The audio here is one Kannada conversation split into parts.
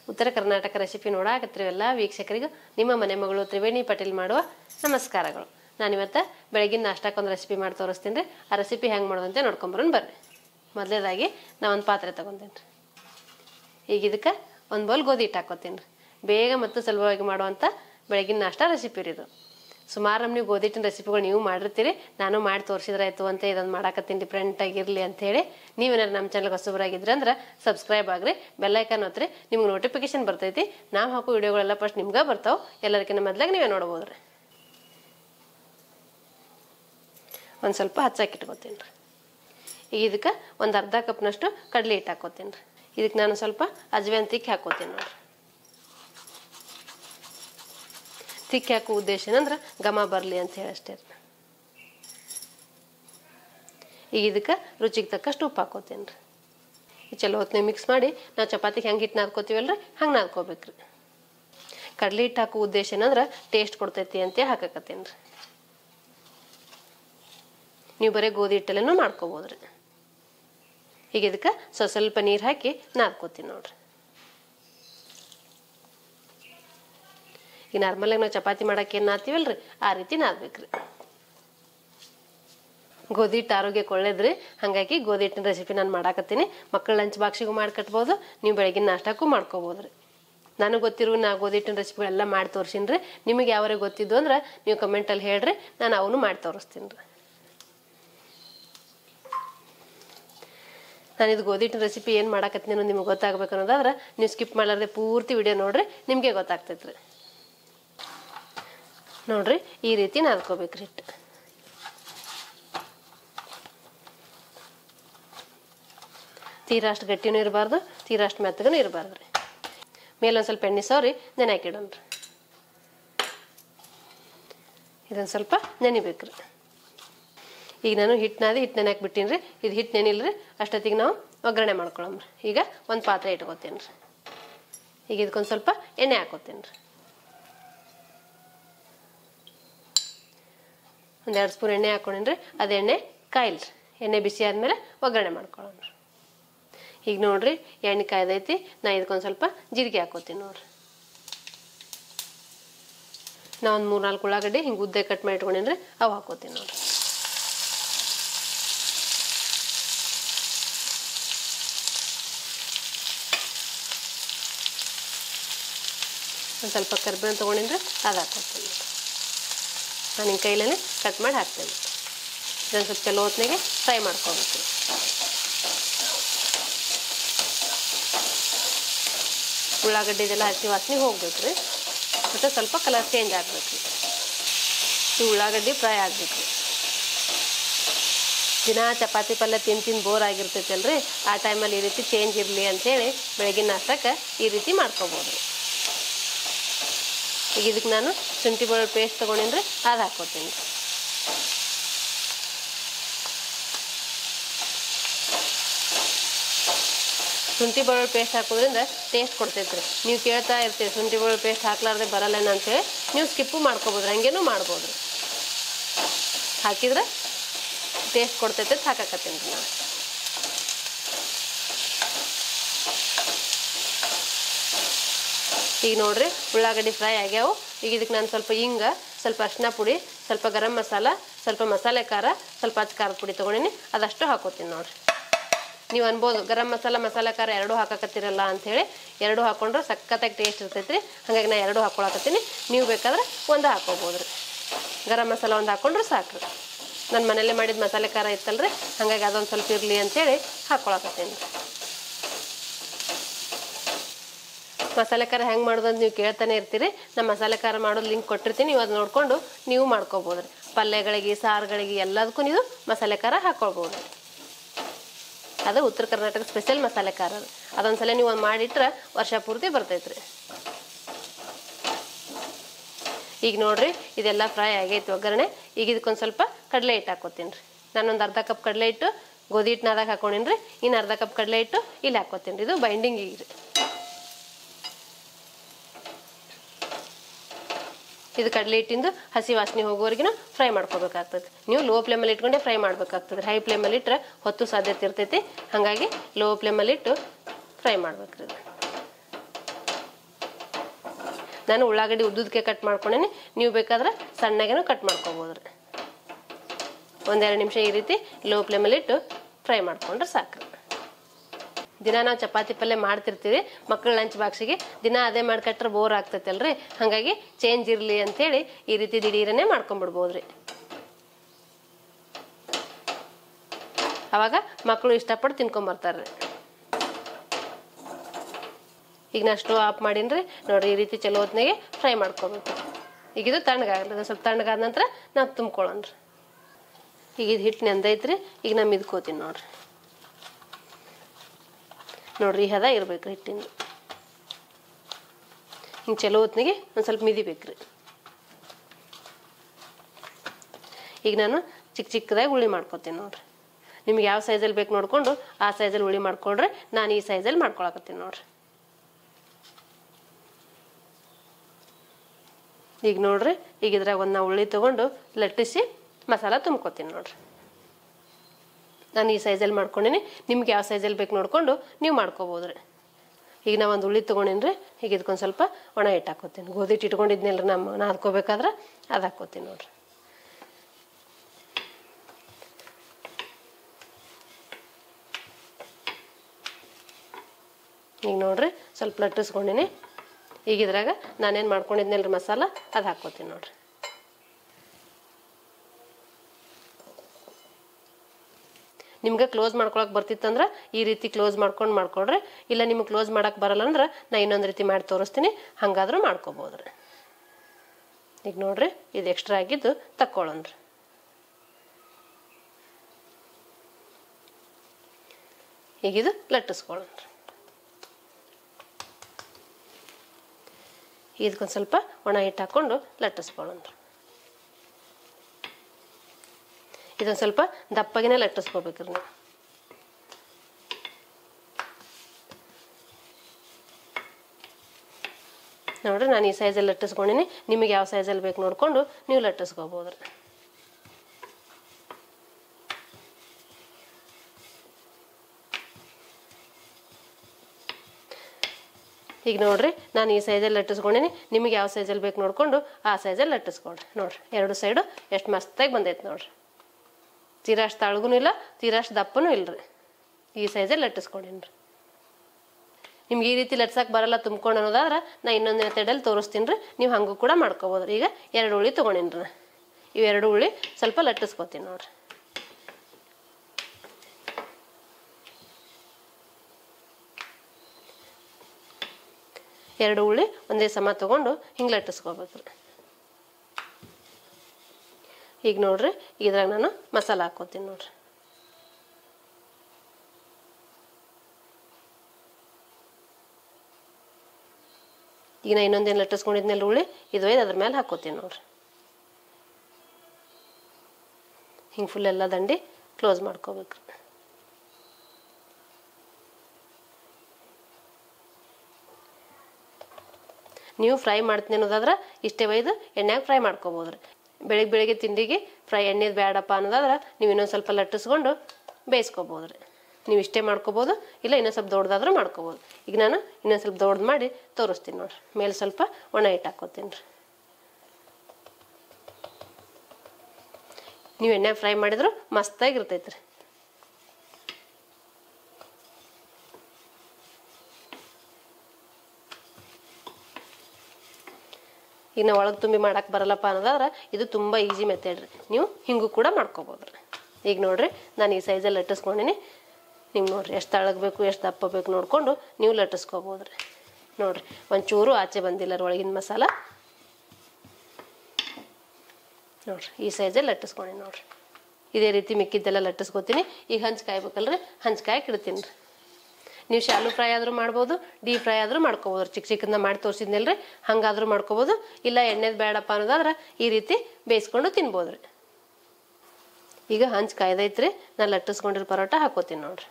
ಉತ್ತರ ಕರ್ನಾಟಕ ರೆಸಿಪಿ ನೋಡಾಕತ್ತಿರೋ ಎಲ್ಲ ವೀಕ್ಷಕರಿಗೂ ನಿಮ್ಮ ಮನೆ ಮಗಳು ತ್ರಿವೇಣಿ ಪಟೇಲ್ ಮಾಡುವ ನಮಸ್ಕಾರಗಳು ನಾನಿವತ್ತು ಬೆಳಗಿನ ನಾಷ್ಟಕ್ಕೆ ಒಂದು ರೆಸಿಪಿ ಮಾಡಿ ತೋರಿಸ್ತೀನಿ ರೀ ಆ ರೆಸಿಪಿ ಹೆಂಗೆ ಮಾಡೋದಂತೆ ನೋಡ್ಕೊಂಬರೋಣ ಬರ್ರಿ ಮೊದಲೇದಾಗಿ ನಾ ಒಂದು ಪಾತ್ರೆ ತೊಗೊಂತೀನಿ ರೀ ಈಗ ಇದಕ್ಕೆ ಒಂದು ಬೌಲ್ ಗೋಧಿ ಹಿಟ್ಟು ಹಾಕೋತೀನಿ ರೀ ಬೇಗ ಮತ್ತು ಸುಲಭವಾಗಿ ಮಾಡುವಂಥ ಬೆಳಗಿನ ನಾಷ್ಟ ರೆಸಿಪಿ ರೀ ಇದು ಸುಮಾರು ನೀವು ಗೋಧಿ ಹಿಟ್ಟಿನ ರೆಸಿಪಿಗಳು ನೀವು ಮಾಡಿರ್ತೀರಿ ನಾನು ಮಾಡಿ ತೋರಿಸಿದ್ರಾಯ್ತು ಅಂತ ಇದೊಂದು ಮಾಡಾಕತ್ತೀನಿ ಡಿಫ್ರೆಂಟ್ ಆಗಿರಲಿ ಅಂಥೇಳಿ ನೀವೇನಾದ್ರು ನಮ್ಮ ಚಾನಲ್ಗೆ ಹೊಸಬರಾಗಿದ್ರೆ ಅಂದ್ರೆ ಸಬ್ಸ್ಕ್ರೈಬ್ ಆಗ್ರಿ ಬೆಲ್ಲೈಕನ್ ಒತ್ತಿರಿ ನಿಮ್ಗೆ ನೋಟಿಫಿಕೇಶನ್ ಬರ್ತೈತಿ ನಾವು ಹಾಕೋ ವಿಡಿಯೋಗಳೆಲ್ಲ ಫಸ್ಟ್ ನಿಮ್ಗೆ ಬರ್ತಾವೆ ಎಲ್ಲರಿಗಿಂತ ಮೊದ್ಲಾಗ ನೀವೇ ನೋಡ್ಬೋದು ರೀ ಒಂದು ಸ್ವಲ್ಪ ಹಚ್ಚಾಕಿಟ್ಕೋತೀನಿ ರೀ ಈಗ ಇದಕ್ಕೆ ಒಂದು ಅರ್ಧ ಕಪ್ನಷ್ಟು ಕಡಲೆ ಹಿಟ್ಟು ಹಾಕೋತೀನಿ ರೀ ಇದಕ್ಕೆ ನಾನು ಸ್ವಲ್ಪ ಅಜ್ವೇನ್ ತಿಕ್ಕಿ ಹಾಕೋತೀನಿ ನೋಡ್ರಿ ತಿಕ್ಕಿ ಹಾಕೋ ಉದ್ದೇಶ ಏನಂದ್ರೆ ಘಮ ಬರಲಿ ಅಂತ ಹೇಳಿ ಅಷ್ಟೇ ರೀ ಈಗ ಇದಕ್ಕೆ ರುಚಿಗೆ ತಕ್ಕಷ್ಟು ಉಪ್ಪು ಹಾಕೋತೀನಿ ರೀ ಈ ಚಲೋ ಹೊತ್ತಿನಾಗ ಮಿಕ್ಸ್ ಮಾಡಿ ನಾವು ಚಪಾತಿಗೆ ಹೆಂಗೆ ಹಿಟ್ಟು ನಾದ್ಕೋತೀವಲ್ರಿ ಹಂಗೆ ನಾದ್ಕೋಬೇಕ್ರಿ ಕಡಲೆ ಹಿಟ್ಟು ಹಾಕೋ ಉದ್ದೇಶ ಏನಂದ್ರೆ ಟೇಸ್ಟ್ ಕೊಡ್ತೈತಿ ಅಂತೇಳಿ ಹಾಕಕತ್ತೀನಿ ರೀ ನೀವು ಬರೀ ಗೋಧಿ ಹಿಟ್ಟಲ್ಲೂ ಮಾಡ್ಕೋಬೋದು ರೀ ಈಗ ಇದಕ್ಕೆ ಸ್ವಲ್ಪ ಸ್ವಲ್ಪ ನೀರು ಹಾಕಿ ನಾದ್ಕೋತೀನಿ ನೋಡ್ರಿ ಈಗ ನಾರ್ಮಲಾಗಿ ನಾವು ಚಪಾತಿ ಮಾಡಕ್ಕೆ ಏನು ನಾದ್ತೀವಲ್ರಿ ಆ ರೀತಿ ನಾದ್ಬೇಕ್ರಿ ಗೋಧಿ ಹಿಟ್ಟು ಆರೋಗ್ಯಕ್ಕೆ ಒಳ್ಳೇದ್ರಿ ಹಾಗಾಗಿ ಗೋಧಿ ಹಿಟ್ಟಿನ ರೆಸಿಪಿ ನಾನು ಮಾಡಾಕತ್ತೀನಿ ಮಕ್ಕಳ ಲಂಚ್ ಬಾಕ್ಸಿಗೂ ಮಾಡಿ ಕಟ್ಬೋದು ನೀವು ಬೆಳಗಿನ ನಾಷ್ಟಕ್ಕೂ ಮಾಡ್ಕೋಬೋದು ರೀ ನನಗೆ ಗೊತ್ತಿರೋ ನಾ ಗೋಧಿ ಹಿಟ್ಟಿನ ರೆಸಿಪಿಗಳೆಲ್ಲ ಮಾಡಿ ತೋರಿಸಿನಿ ರೀ ನಿಮಗೆ ಯಾವ್ಯಾವ ಗೊತ್ತಿದ್ದು ಅಂದ್ರೆ ನೀವು ಕಮೆಂಟಲ್ಲಿ ಹೇಳ್ರಿ ನಾನು ಅವನು ಮಾಡಿ ತೋರಿಸ್ತೀನಿ ರೀ ನಾನು ಇದು ಗೋಧಿ ಹಿಟ್ಟಿನ ರೆಸಿಪಿ ಏನು ಮಾಡಾಕತ್ತೀನಿ ಅನ್ನೋದು ನಿಮ್ಗೆ ಗೊತ್ತಾಗಬೇಕು ಅನ್ನೋದಾದ್ರೆ ನೀವು ಸ್ಕಿಪ್ ಮಾಡಲಾರ್ದೆ ಪೂರ್ತಿ ವಿಡಿಯೋ ನೋಡ್ರಿ ನಿಮಗೆ ಗೊತ್ತಾಗ್ತೈತೆ ರೀ ನೋಡ್ರಿ ಈ ರೀತಿ ನಾದ್ಕೋಬೇಕ್ರಿ ಹಿಟ್ಟು ತೀರಾ ಅಷ್ಟು ಗಟ್ಟಿನೂ ಇರಬಾರ್ದು ತೀರಾ ಅಷ್ಟು ಮೆತ್ತಗೂ ಇರಬಾರ್ದು ರೀ ಮೇಲೊಂದು ಸ್ವಲ್ಪ ಎಣ್ಣೆ ಸೌರಿ ನೆನೆ ಹಾಕಿಡೋಣ್ರಿ ಇದೊಂದು ಸ್ವಲ್ಪ ನೆನಿಬೇಕು ರೀ ಈಗ ನಾನು ಹಿಟ್ಟು ನಾದಿ ಹಿಟ್ಟು ನೆನೆ ಹಾಕ್ಬಿಟ್ಟಿನಿ ರೀ ಇದು ಹಿಟ್ಟು ನೆನಿಲ್ರಿ ಅಷ್ಟೊತ್ತಿಗೆ ನಾವು ಒಗ್ಗರಣೆ ಮಾಡ್ಕೊಳಮ್ರಿ ಈಗ ಒಂದು ಪಾತ್ರೆ ಇಟ್ಕೋತೀನಿ ರೀ ಈಗ ಇದಕ್ಕೊಂದು ಸ್ವಲ್ಪ ಎಣ್ಣೆ ಹಾಕೋತೀನಿ ರೀ ಒಂದು ಎರಡು ಸ್ಪೂನ್ ಎಣ್ಣೆ ಹಾಕೊಂಡ್ರಿ ಅದು ಎಣ್ಣೆ ಕಾಯಿಲ್ರಿ ಎಣ್ಣೆ ಬಿಸಿ ಆದಮೇಲೆ ಒಗ್ಗರಣೆ ಮಾಡ್ಕೊಳ್ಳೋಣ ಈಗ ನೋಡ್ರಿ ಎಣ್ಣೆ ಕಾಯ್ದೈತಿ ನಾ ಇದಕ್ಕೊಂದು ಸ್ವಲ್ಪ ಜೀರಿಗೆ ಹಾಕೋತೀನಿ ನೋಡ್ರಿ ನಾ ಒಂದು ಮೂರು ನಾಲ್ಕು ಉಳ್ಳಾಗಡ್ಡಿ ಹಿಂಗೆ ಉದ್ದೆ ಕಟ್ ಮಾಡಿ ಇಟ್ಕೊಂಡೇನ್ರಿ ಅವು ಹಾಕೋತೀನಿ ನೋಡ್ರಿ ಒಂದು ಸ್ವಲ್ಪ ಕರ್ಬೇವು ತೊಗೊಂಡಿದ್ರೆ ಅದು ಹಾಕೋತೀನಿ ನಾನು ಹಿಂಗೆ ಕೈಲೇ ಕಟ್ ಮಾಡಿ ಹಾಕ್ತೇನೆ ಇದನ್ನು ಸ್ವಲ್ಪ ಚಲೋ ಹೊತ್ತಿನಾಗೆ ಫ್ರೈ ಮಾಡ್ಕೋಬೇಕು ಉಳ್ಳಾಗಡ್ಡಿ ಇದೆಲ್ಲ ಹಸಿ ವಾಸನೆ ಹೋಗ್ಬೇಕು ರೀ ಮತ್ತು ಸ್ವಲ್ಪ ಕಲರ್ ಚೇಂಜ್ ಆಗ್ಬೇಕು ರೀ ಈ ಉಳ್ಳಾಗಡ್ಡಿ ಫ್ರೈ ಆಗ್ಬೇಕು ರೀ ದಿನ ಚಪಾತಿ ಪಲ್ಯ ತಿಂದು ತಿಂದು ಬೋರ್ ಆಗಿರ್ತೈತೆ ಅಲ್ರಿ ಆ ಟೈಮಲ್ಲಿ ಈ ರೀತಿ ಚೇಂಜ್ ಇರಲಿ ಅಂಥೇಳಿ ಬೆಳಗಿನ ನಾಷ್ಟಕ್ಕೆ ಈ ರೀತಿ ಮಾಡ್ಕೋಬೋದು ಈಗ ಇದಕ್ಕೆ ನಾನು ಶುಂಠಿ ಬೆಳ್ಳುಳ್ಳಿ ಪೇಸ್ಟ್ ತೊಗೊಂಡಿನ್ರಿ ಅದು ಹಾಕೋತೀನಿ ಶುಂಠಿ ಬೆಳ್ಳುಳ್ಳಿ ಪೇಸ್ಟ್ ಹಾಕೋದ್ರಿಂದ ಟೇಸ್ಟ್ ಕೊಡ್ತೈತೆ ರೀ ನೀವು ಕೇಳ್ತಾ ಇರ್ತೀರಿ ಶುಂಠಿ ಬೆಳ್ಳುಳ್ಳಿ ಪೇಸ್ಟ್ ಹಾಕ್ಲಾರ್ದೆ ಬರಲ್ಲೇನ ಅಂತೇಳಿ ನೀವು ಸ್ಕಿಪ್ಪು ಮಾಡ್ಕೋಬೋದು ಹಂಗೇನು ಮಾಡ್ಬೋದು ರೀ ಹಾಕಿದ್ರೆ ಟೇಸ್ಟ್ ಕೊಡ್ತೈತೆ ಹಾಕಕತ್ತೀನಿ ರೀ ನಾನು ಈಗ ನೋಡ್ರಿ ಉಳ್ಳಾಗಡ್ಡಿ ಫ್ರೈ ಆಗ್ಯಾವು ಈಗ ಇದಕ್ಕೆ ನಾನು ಸ್ವಲ್ಪ ಹಿಂಗ ಸ್ವಲ್ಪ ಅರ್ಶಿನ ಪುಡಿ ಸ್ವಲ್ಪ ಗರಂ ಮಸಾಲ ಸ್ವಲ್ಪ ಮಸಾಲೆ ಖಾರ ಸ್ವಲ್ಪ ಅಚ್ಚ ಖಾರದ ಪುಡಿ ತೊಗೊಂಡಿನಿ ಅದಷ್ಟು ಹಾಕೋತೀನಿ ನೋಡ್ರಿ ನೀವು ಅನ್ಬೋದು ಗರಂ ಮಸಾಲ ಮಸಾಲೆ ಖಾರ ಎರಡೂ ಹಾಕಕತ್ತೀರಲ್ಲ ಅಂಥೇಳಿ ಎರಡೂ ಹಾಕೊಂಡ್ರೆ ಸಖತ್ತಾಗಿ ಟೇಸ್ಟ್ ಇರ್ತೈತೆ ರೀ ಹಾಗಾಗಿ ನಾನು ಎರಡೂ ಹಾಕೊಳಕತ್ತೀನಿ ನೀವು ಬೇಕಾದ್ರೆ ಒಂದು ಹಾಕೋಬೋದು ರೀ ಗರಂ ಮಸಾಲ ಒಂದು ಹಾಕೊಂಡ್ರೆ ಸಾಕು ರೀ ನನ್ನ ಮನೇಲಿ ಮಾಡಿದ ಮಸಾಲೆ ಖಾರ ಇತ್ತಲ್ರಿ ಹಾಗಾಗಿ ಅದೊಂದು ಸ್ವಲ್ಪ ಇರಲಿ ಅಂಥೇಳಿ ಹಾಕೊಳಕತ್ತೀನಿ ಮಸಾಲೆ ಖಾರ ಹೆಂಗೆ ಮಾಡೋದು ಅಂತ ನೀವು ಕೇಳ್ತಾನೆ ಇರ್ತೀರಿ ನಮ್ಮ ಮಸಾಲೆ ಖಾರ ಮಾಡೋದು ಲಿಂಕ್ ಕೊಟ್ಟಿರ್ತೀನಿ ನೀವು ಅದು ನೋಡಿಕೊಂಡು ನೀವು ಮಾಡ್ಕೋಬೋದು ರೀ ಪಲ್ಯಗಳಿಗೆ ಸಾರುಗಳಿಗೆ ಎಲ್ಲದಕ್ಕೂ ನೀವು ಮಸಾಲೆ ಖಾರ ಹಾಕ್ಕೊಳ್ಬೋದು ಅದು ಉತ್ತರ ಕರ್ನಾಟಕ ಸ್ಪೆಷಲ್ ಮಸಾಲೆ ಖಾರ ಅದು ಅದೊಂದ್ಸಲ ನೀವು ಒಂದು ಮಾಡಿಟ್ರೆ ವರ್ಷ ಪೂರ್ತಿ ಬರ್ತೈತೆ ರೀ ಈಗ ನೋಡ್ರಿ ಇದೆಲ್ಲ ಫ್ರೈ ಆಗೈತಿ ಒಗ್ಗರಣೆ ಈಗ ಇದಕ್ಕೊಂದು ಸ್ವಲ್ಪ ಕಡಲೆ ಹಿಟ್ಟು ಹಾಕೋತೀನಿ ರೀ ನಾನೊಂದು ಅರ್ಧ ಕಪ್ ಕಡಲೆ ಹಿಟ್ಟು ಗೋಧಿ ಹಿಟ್ಟಿನಾದಾಗ ಹಾಕೊಂಡೀನಿ ರೀ ಇನ್ನು ಅರ್ಧ ಕಪ್ ಕಡಲೆ ಹಿಟ್ಟು ಇಲ್ಲಿ ಹಾಕೋತೀನಿ ರೀ ಇದು ಬೈಂಡಿಂಗ್ ಈಗ ರೀ ಇದು ಕಡಲೆ ಹಿಟ್ಟಿಂದು ಹಸಿ ವಾಸನೆ ಹೋಗೋವರೆಗಿನ ಫ್ರೈ ಮಾಡ್ಕೋಬೇಕಾಗ್ತದೆ ನೀವು ಲೋ ಫ್ಲೇಮಲ್ಲಿ ಇಟ್ಕೊಂಡೆ ಫ್ರೈ ಮಾಡ್ಬೇಕಾಗ್ತದೆ ಹೈ ಫ್ಲೇಮಲ್ಲಿ ಇಟ್ಟರೆ ಹೊತ್ತು ಸಾಧ್ಯತೆ ಇರ್ತೈತಿ ಹಾಗಾಗಿ ಲೋ ಫ್ಲೇಮಲ್ಲಿ ಇಟ್ಟು ಫ್ರೈ ಮಾಡ್ಬೇಕ್ರಿ ಇದು ನಾನು ಉಳ್ಳಾಗಡ್ಡಿ ಉದ್ದುದಕ್ಕೆ ಕಟ್ ಮಾಡ್ಕೊಂಡೇನಿ ನೀವು ಬೇಕಾದ್ರೆ ಸಣ್ಣಗೇನು ಕಟ್ ಮಾಡ್ಕೊಬೋದು ರೀ ಒಂದೆರಡು ನಿಮಿಷ ಈ ರೀತಿ ಲೋ ಫ್ಲೇಮಲ್ಲಿ ಇಟ್ಟು ಫ್ರೈ ಮಾಡ್ಕೊಂಡ್ರೆ ಸಾಕು ದಿನ ನಾವು ಚಪಾತಿ ಪಲ್ಯ ಮಾಡ್ತಿರ್ತೀವಿ ಮಕ್ಕಳ ಲಂಚ್ ಬಾಕ್ಸಿಗೆ ದಿನ ಅದೇ ಮಾಡ್ಕೊಟ್ರೆ ಬೋರ್ ಆಗ್ತೈತಲ್ರಿ ಹಾಗಾಗಿ ಚೇಂಜ್ ಇರಲಿ ಅಂಥೇಳಿ ಈ ರೀತಿ ದಿಢೀರನೇ ಮಾಡ್ಕೊಂಬಿಡ್ಬೋದು ರೀ ಅವಾಗ ಮಕ್ಕಳು ಇಷ್ಟಪಟ್ಟು ತಿನ್ಕೊಂಬರ್ತಾರೆ ಈಗ ನಾ ಸ್ಟವ್ ಆಫ್ ಮಾಡೀನಿ ನೋಡ್ರಿ ಈ ರೀತಿ ಚಲೋ ಹೊತ್ನಾಗೆ ಫ್ರೈ ಮಾಡ್ಕೊಬೇಕು ಈಗ ಇದು ತಣ್ಣಗಾಗಲ್ಲ ಸ್ವಲ್ಪ ತಣ್ಣಗಾದ ನಂತರ ನಾವು ತುಂಬ್ಕೊಳ್ಳೋಣ್ರಿ ಈಗ ಇದು ಹಿಟ್ಟು ನೆಂದೈತ್ರಿ ಈಗ ನಾ ಮಿದ್ಕೋತೀನಿ ನೋಡ್ರಿ ನೋಡ್ರಿ ಈ ಹದ ಇರ್ಬೇಕು ಹಿಟ್ಟಿಂದು ಹಿಂಗೆ ಚಲೋ ಹೊತ್ನಾಗೆ ಒಂದು ಸ್ವಲ್ಪ ಮಿದಿಬೇಕ್ರಿ ಈಗ ನಾನು ಚಿಕ್ಕ ಚಿಕ್ಕದಾಗಿ ಉಳ್ಳಿ ಮಾಡ್ಕೊತೀನಿ ನೋಡ್ರಿ ನಿಮ್ಗೆ ಯಾವ ಸೈಜಲ್ಲಿ ಬೇಕು ನೋಡಿಕೊಂಡು ಆ ಸೈಜಲ್ಲಿ ಉಳ್ಳಿ ಮಾಡ್ಕೊಳ್ರಿ ನಾನು ಈ ಸೈಜಲ್ಲಿ ಮಾಡ್ಕೊಳಕತ್ತೀನಿ ನೋಡ್ರಿ ಈಗ ನೋಡ್ರಿ ಈಗ ಇದ್ರಾಗ ಒಂದು ನಾ ಉಳ್ಳಿ ತೊಗೊಂಡು ಲಟ್ಟಿಸಿ ಮಸಾಲ ತುಂಬ್ಕೊತೀನಿ ನೋಡ್ರಿ ನಾನು ಈ ಸೈಜಲ್ಲಿ ಮಾಡ್ಕೊಂಡೀನಿ ನಿಮ್ಗೆ ಯಾವ ಸೈಜಲ್ಲಿ ಬೇಕು ನೋಡಿಕೊಂಡು ನೀವು ಮಾಡ್ಕೋಬೋದು ರೀ ಈಗ ನಾ ಒಂದು ಉಳ್ಳಿ ತೊಗೊಂಡೀನಿ ರೀ ಈಗ ಇದಕ್ಕೊಂದು ಸ್ವಲ್ಪ ಒಣ ಹಿಟ್ಟು ಹಾಕೋತೀನಿ ಗೋಧಿ ಹಿಟ್ಟು ಇಟ್ಕೊಂಡಿದ್ನಲ್ಲ ನಮ್ಮ ನಾ ಹಾಕೋಬೇಕಾದ್ರೆ ಅದು ಹಾಕೋತೀನಿ ನೋಡ್ರಿ ಈಗ ನೋಡ್ರಿ ಸ್ವಲ್ಪ ಲಟ್ಟಿಸ್ಕೊಂಡಿನಿ ಈಗ ಇದ್ರಾಗ ನಾನೇನು ಮಾಡ್ಕೊಂಡಿದ್ನಲ್ರಿ ಮಸಾಲ ಅದು ಹಾಕ್ಕೋತೀನಿ ನೋಡ್ರಿ ನಿಮ್ಗೆ ಕ್ಲೋಸ್ ಮಾಡ್ಕೊಳಕ್ಕೆ ಬರ್ತಿತ್ತಂದ್ರೆ ಈ ರೀತಿ ಕ್ಲೋಸ್ ಮಾಡ್ಕೊಂಡು ಮಾಡ್ಕೊಳ್ರಿ ಇಲ್ಲ ನಿಮ್ಗೆ ಕ್ಲೋಸ್ ಮಾಡಕ್ಕೆ ಬರಲ್ಲ ಅಂದ್ರೆ ನಾ ಇನ್ನೊಂದು ರೀತಿ ಮಾಡಿ ತೋರಿಸ್ತೀನಿ ಹಂಗಾದ್ರೂ ಮಾಡ್ಕೋಬೋದ್ರಿ ಈಗ ನೋಡ್ರಿ ಇದು ಎಕ್ಸ್ಟ್ರಾ ಆಗಿದ್ದು ತಕ್ಕೊಳ್ಳೋಣ್ರಿ ಈಗ ಇದು ಲಟ್ಟಿಸ್ಕೊಳ್ಳೋಣ್ರಿ ಇದಕ್ಕೊಂದು ಸ್ವಲ್ಪ ಒಣ ಹಿಟ್ಟು ಹಾಕ್ಕೊಂಡು ಲಟ್ಟಿಸ್ಕೊಳ್ಳೋಣ್ರಿ ಇದೊಂದು ಸ್ವಲ್ಪ ದಪ್ಪಗಿನೇ ಲಟ್ಟಿಸ್ಕೋಬೇಕ್ರಿ ನೀವು ನೋಡ್ರಿ ನಾನು ಈ ಸೈಜಲ್ಲಿ ಲಟ್ಟಿಸ್ಕೊಂಡಿನಿ ನಿಮಗೆ ಯಾವ ಸೈಜಲ್ಲಿ ಬೇಕು ನೋಡಿಕೊಂಡು ನೀವು ಲಟ್ಟಿಸ್ಕೋಬೋದು ರೀ ಈಗ ನೋಡ್ರಿ ನಾನು ಈ ಸೈಜಲ್ಲಿ ಲಟ್ಟಿಸ್ಕೊಂಡಿನಿ ನಿಮಗೆ ಯಾವ ಸೈಜಲ್ಲಿ ಬೇಕು ನೋಡಿಕೊಂಡು ಆ ಸೈಜಲ್ಲಿ ಲಟ್ಟಿಸ್ಕೊಳ್ರಿ ನೋಡ್ರಿ ಎರಡು ಸೈಡು ಎಷ್ಟು ಮಸ್ತಾಗಿ ಬಂದೈತೆ ನೋಡ್ರಿ ತೀರಾ ಅಷ್ಟು ತಳಗೂ ಇಲ್ಲ ತೀರಾ ಅಷ್ಟು ದಪ್ಪನೂ ಇಲ್ಲರಿ ಈ ಸೈಜಲ್ಲಿ ಲಟ್ಟಿಸ್ಕೊಂಡೀನಿ ರೀ ನಿಮ್ಗೆ ಈ ರೀತಿ ಲಟ್ಸಕ್ಕೆ ಬರಲ್ಲ ತುಂಬ್ಕೊಂಡು ಅನ್ನೋದಾದ್ರೆ ನಾ ಇನ್ನೊಂದು ಮೆಥಡಲ್ಲಿ ತೋರಿಸ್ತೀನಿ ರೀ ನೀವು ಹಂಗೂ ಕೂಡ ಮಾಡ್ಕೋಬೋದು ಈಗ ಎರಡು ಉಳ್ಳಿ ತೊಗೊಂಡಿನಿ ರೀ ಇವೆರಡು ಉಳ್ಳಿ ಸ್ವಲ್ಪ ಲಟ್ಟಿಸ್ಕೊತೀನಿ ನೋಡ್ರಿ ಎರಡು ಉಳ್ಳಿ ಒಂದೇ ಸಮ ತೊಗೊಂಡು ಹಿಂಗೆ ಲಟ್ಟಿಸ್ಕೋಬೇಕು ರೀ ಈಗ ನೋಡ್ರಿ ಇದ್ರಾಗ ನಾನು ಮಸಾಲ ಹಾಕ್ಕೋತೀನಿ ನೋಡ್ರಿ ಈಗ ನಾ ಇನ್ನೊಂದೇನು ಲಟ್ಟಿಸ್ಕೊಂಡಿದ್ನೆಲ್ಲ ಉಳ್ಳಿ ಇದು ಒಯ್ದು ಅದ್ರ ಮೇಲೆ ಹಾಕ್ಕೋತೀನಿ ನೋಡ್ರಿ ಹಿಂಗೆ ಫುಲ್ ಎಲ್ಲ ದಂಡಿ ಕ್ಲೋಸ್ ಮಾಡ್ಕೋಬೇಕು ನೀವು ಫ್ರೈ ಮಾಡ್ತೀನಿ ಅನ್ನೋದಾದ್ರೆ ಇಷ್ಟೇ ಒಯ್ದು ಎಣ್ಣೆಗೆ ಫ್ರೈ ಮಾಡ್ಕೋಬೋದು ರೀ ಬೆಳಿಗ್ಗೆ ಬೆಳಿಗ್ಗೆ ತಿಂಡಿಗೆ ಫ್ರೈ ಎಣ್ಣೆದು ಬೇಡಪ್ಪ ಅನ್ನೋದಾದ್ರೆ ನೀವು ಇನ್ನೊಂದು ಸ್ವಲ್ಪ ಲಟ್ಟಿಸ್ಕೊಂಡು ಬೇಯಿಸ್ಕೋಬೋದು ರೀ ನೀವು ಇಷ್ಟೇ ಮಾಡ್ಕೋಬೋದು ಇಲ್ಲ ಇನ್ನೊಂದು ಸ್ವಲ್ಪ ದೊಡ್ಡದಾದ್ರೂ ಮಾಡ್ಕೋಬೋದು ಈಗ ನಾನು ಇನ್ನೊಂದು ಸ್ವಲ್ಪ ದೊಡ್ಡದು ಮಾಡಿ ತೋರಿಸ್ತೀನಿ ನೋಡ್ರಿ ಮೇಲೆ ಸ್ವಲ್ಪ ಒಣ ಹಿಟ್ಟು ಹಾಕ್ಕೋತೀನಿ ರೀ ನೀವು ಎಣ್ಣೆ ಫ್ರೈ ಮಾಡಿದ್ರು ಮಸ್ತಾಗಿರ್ತೈತೆ ರೀ ಈಗ ನಾವು ಒಳಗೆ ತುಂಬಿ ಮಾಡಕ್ಕೆ ಬರಲ್ಲಪ್ಪ ಅನ್ನೋದಾದ್ರೆ ಇದು ತುಂಬ ಈಸಿ ಮೆಥಡ್ ರೀ ನೀವು ಹಿಂಗೂ ಕೂಡ ಮಾಡ್ಕೋಬೋದು ರೀ ಈಗ ನೋಡ್ರಿ ನಾನು ಈ ಸೈಜಲ್ಲಿ ಲಟ್ಟಿಸ್ಕೊಂಡಿನಿ ನೀವು ನೋಡ್ರಿ ಎಷ್ಟು ತಳಗಬೇಕು ಎಷ್ಟು ದಪ್ಪ ಬೇಕು ನೋಡಿಕೊಂಡು ನೀವು ಲಟ್ಟಿಸ್ಕೋಬೋದು ರೀ ನೋಡ್ರಿ ಒಂಚೂರು ಆಚೆ ಬಂದಿಲ್ಲ ರೀ ಒಳಗಿನ ಮಸಾಲ ನೋಡ್ರಿ ಈ ಸೈಜಲ್ಲಿ ಲಟ್ಟಿಸ್ಕೊಂಡಿ ನೋಡ್ರಿ ಇದೇ ರೀತಿ ಮಿಕ್ಕಿದ್ದೆಲ್ಲ ಲಟ್ಟಿಸ್ಕೊತೀನಿ ಈಗ ಹಂಚ್ ಕಾಯ್ಬೇಕಲ್ರಿ ಹಂಚ್ ಕಾಯಕ್ಕೆ ಇಡ್ತೀನಿ ರೀ ನೀವು ಶಾಲು ಫ್ರೈ ಆದರೂ ಮಾಡ್ಬೋದು ಡೀಪ್ ಫ್ರೈ ಆದರೂ ಮಾಡ್ಕೋಬೋದು ಚಿಕ್ಕ ಚಿಕ್ಕದನ್ನ ಮಾಡಿ ತೋರಿಸಿದ್ನಲ್ರಿ ಹಂಗಾದ್ರೂ ಮಾಡ್ಕೋಬೋದು ಇಲ್ಲ ಎಣ್ಣೆದು ಬೇಡಪ್ಪ ಅನ್ನೋದಾದ್ರೆ ಈ ರೀತಿ ಬೇಯಿಸ್ಕೊಂಡು ತಿನ್ಬೋದು ರೀ ಈಗ ಹಂಚ್ ಕಾಯ್ದೈತ್ರಿ ನಾನು ಲಟ್ಟಿಸ್ಕೊಂಡಿರೋ ಪರೋಟ ಹಾಕೋತೀನಿ ನೋಡ್ರಿ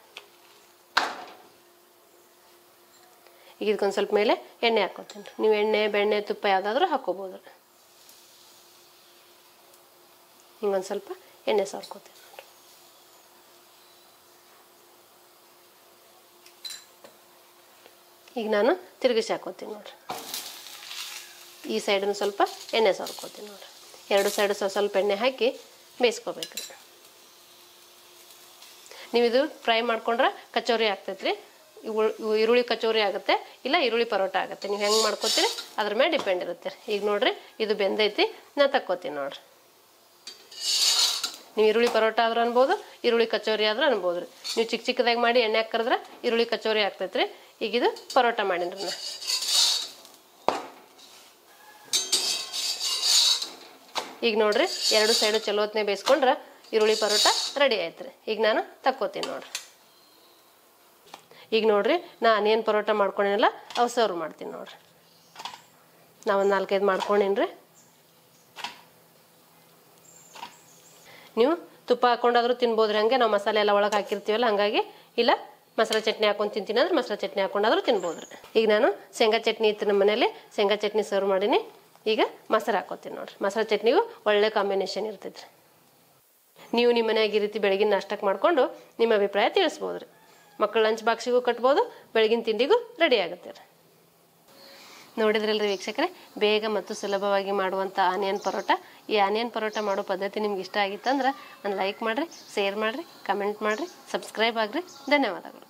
ಈಗ ಇದಕ್ಕೊಂದು ಸ್ವಲ್ಪ ಮೇಲೆ ಎಣ್ಣೆ ಹಾಕೋತೀನಿ ರೀ ನೀವು ಎಣ್ಣೆ ಬೆಣ್ಣೆ ತುಪ್ಪ ಯಾವುದಾದ್ರೂ ಹಾಕೋಬೋದು ರೀ ಹಿಂಗೊಂದು ಸ್ವಲ್ಪ ಎಣ್ಣೆ ಸಾರ್ಕೋತೀನಿ ನೋಡ್ರಿ ಈಗ ನಾನು ತಿರುಗಿಸಿ ಹಾಕೋತೀನಿ ನೋಡ್ರಿ ಈ ಸೈಡನ್ನು ಸ್ವಲ್ಪ ಎಣ್ಣೆ ಸವರ್ಕೋತೀನಿ ನೋಡ್ರಿ ಎರಡು ಸೈಡು ಸ್ವಲ್ಪ ಸ್ವಲ್ಪ ಎಣ್ಣೆ ಹಾಕಿ ಬೇಯಿಸ್ಕೋಬೇಕು ನೀವು ಇದು ಫ್ರೈ ಮಾಡ್ಕೊಂಡ್ರೆ ಕಚೋರಿ ಆಗ್ತೈತ್ರಿ ಇವು ಇವು ಈರುಳ್ಳಿ ಕಚೋರಿ ಆಗುತ್ತೆ ಇಲ್ಲ ಈರುಳ್ಳಿ ಪರೋಟ ಆಗುತ್ತೆ ನೀವು ಹೆಂಗೆ ಮಾಡ್ಕೋತೀರಿ ಅದ್ರ ಮೇಲೆ ಡಿಪೆಂಡ್ ಇರುತ್ತೆ ಈಗ ನೋಡ್ರಿ ಇದು ಬೆಂದೈತಿ ನಾ ತಕ್ಕೋತೀನಿ ನೋಡ್ರಿ ನೀವು ಈರುಳ್ಳಿ ಪರೋಟ ಆದ್ರೂ ಅನ್ಬೋದು ಈರುಳ್ಳಿ ಕಚೋರಿ ಆದ್ರೂ ಅನ್ಬೋದು ರೀ ನೀವು ಚಿಕ್ಕ ಚಿಕ್ಕದಾಗಿ ಮಾಡಿ ಎಣ್ಣೆ ಹಾಕಿದ್ರೆ ಈರುಳ್ಳಿ ಕಚೋರಿ ಆಗ್ತೈತ್ರಿ ಈಗ ಇದು ಪರೋಟ ಮಾಡೀನಿ ನಾ ಈಗ ನೋಡ್ರಿ ಎರಡು ಸೈಡು ಚಲೋ ಹೊತ್ನೆ ಬೇಯಿಸ್ಕೊಂಡ್ರೆ ಈರುಳ್ಳಿ ಪರೋಟ ರೆಡಿ ಆಯ್ತು ರೀ ಈಗ ನಾನು ತಕ್ಕೋತೀನಿ ನೋಡ್ರಿ ಈಗ ನೋಡ್ರಿ ನಾ ಆನಿಯನ್ ಪರೋಟ ಮಾಡ್ಕೊಂಡೇನಲ್ಲ ಅವು ಸರ್ವ್ ಮಾಡ್ತೀನಿ ನೋಡ್ರಿ ನಾ ಒಂದು ನಾಲ್ಕೈದು ಮಾಡ್ಕೊಂಡೇನಿ ರೀ ನೀವು ತುಪ್ಪ ಹಾಕೊಂಡಾದ್ರೂ ತಿನ್ಬೋದು ಹಂಗೆ ನಾವು ಮಸಾಲೆ ಎಲ್ಲ ಒಳಗೆ ಹಾಕಿರ್ತೀವಲ್ಲ ಹಾಗಾಗಿ ಇಲ್ಲ ಮಸಾಲೆ ಚಟ್ನಿ ಹಾಕೊಂಡು ತಿಂತೀನಿ ಅಂದ್ರೆ ಮಸಾಲೆ ಚಟ್ನಿ ಹಾಕೊಂಡಾದ್ರೂ ತಿನ್ಬೋದು ರೀ ಈಗ ನಾನು ಶೇಂಗಾ ಚಟ್ನಿ ಇತ್ತು ನಮ್ಮ ಮನೇಲಿ ಶೇಂಗಾ ಚಟ್ನಿ ಸರ್ವ್ ಮಾಡೀನಿ ಈಗ ಮೊಸರು ಹಾಕೋತೀನಿ ನೋಡ್ರಿ ಮಸಾಲೆ ಚಟ್ನಿಗೂ ಒಳ್ಳೆ ಕಾಂಬಿನೇಷನ್ ಇರ್ತೈತ್ರಿ ನೀವು ನಿಮ್ಮ ಮನ್ಯಾಗ ಈ ರೀತಿ ಬೆಳಗಿನ ನಾಷ್ಟಕ್ಕೆ ಮಾಡಿಕೊಂಡು ನಿಮ್ಮ ಅಭಿಪ್ರಾಯ ತಿಳಿಸ್ಬೋದು ರೀ ಮಕ್ಕಳ ಲಂಚ್ ಬಾಕ್ಸಿಗೂ ಕಟ್ಬೋದು ಬೆಳಗಿನ ತಿಂಡಿಗೂ ರೆಡಿ ಆಗುತ್ತೆ ರೀ ನೋಡಿದ್ರಲ್ರಿ ವೀಕ್ಷಕರೇ ಬೇಗ ಮತ್ತು ಸುಲಭವಾಗಿ ಮಾಡುವಂಥ ಆನಿಯನ್ ಪರೋಟ ಈ ಆನಿಯನ್ ಪರೋಟ ಮಾಡೋ ಪದ್ಧತಿ ನಿಮ್ಗೆ ಇಷ್ಟ ಆಗಿತ್ತಂದ್ರೆ ಒಂದು ಲೈಕ್ ಮಾಡಿರಿ ಶೇರ್ ಮಾಡಿರಿ ಕಮೆಂಟ್ ಮಾಡಿರಿ ಸಬ್ಸ್ಕ್ರೈಬ್ ಆಗಿರಿ ಧನ್ಯವಾದಗಳು